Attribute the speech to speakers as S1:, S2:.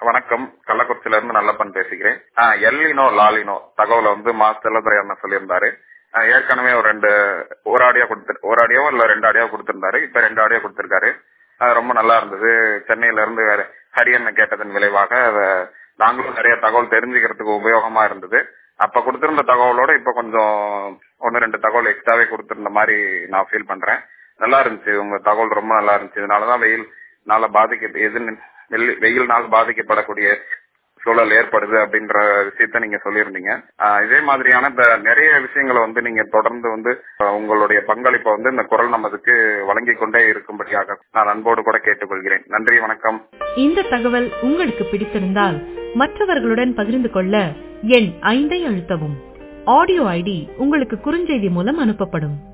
S1: வணக்கம் கள்ளக்குறிச்சியில இருந்து நல்லப்பன் பேசுகிறேன் ஆஹ் எல்லினோ லாலினோ தகவலை வந்து மா செல்லதுரை அண்ணன் சொல்லியிருந்தாரு ஆஹ் ஏற்கனவே ஒரு ரெண்டு ஒரு ஆடியோ கொடுத்து ஒரு ஆடியோ இல்ல ரெண்டு ஆடியோ கொடுத்திருந்தாரு இப்ப ரெண்டு ஆடியோ கொடுத்திருக்காரு அது ரொம்ப நல்லா இருந்தது சென்னையில இருந்து வேற ஹரியண்ண கேட்டதன் விளைவாக அத நாங்களும் நிறைய தகவல் தெரிஞ்சுக்கிறதுக்கு உபயோகமா இருந்தது அப்ப கொடுத்திருந்த தகவலோட இப்ப கொஞ்சம் ஒன்னு ரெண்டு தகவல் எக்ஸ்ட்ராவே கொடுத்திருந்த மாதிரி நான் ஃபீல் பண்றேன் நல்லா இருந்துச்சு உங்க தகவல் ரொம்ப நல்லா இருந்துச்சு இதனாலதான் வெயில் நாள பாதிக்க எது வெயில் வெயில்னால் பாதிக்கப்படக்கூடிய சூழல் ஏற்படுது அப்படின்ற விஷயத்த நீங்க சொல்லியிருந்தீங்க ஆஹ் இதே மாதிரியான இந்த நிறைய விஷயங்களை வந்து நீங்க தொடர்ந்து வந்து ஆஹ் உங்களுடைய பங்களிப்பை வந்து இந்த குரல் நமதுக்கு வழங்கிக் கொண்டே இருக்கும்படியாக நான் அன்போடு கூட கேட்டுக்கொள்கிறேன் நன்றி வணக்கம்
S2: இந்த தகவல் உங்களுக்கு பிடித்திருந்தால் மற்றவர்களுடன் பகிர்ந்து கொள்ள எண் ஐந்தை அழுத்தவும் ஆடியோ ஐடி உங்களுக்கு குறுஞ்செய்தி மூலம் அனுப்பப்படும்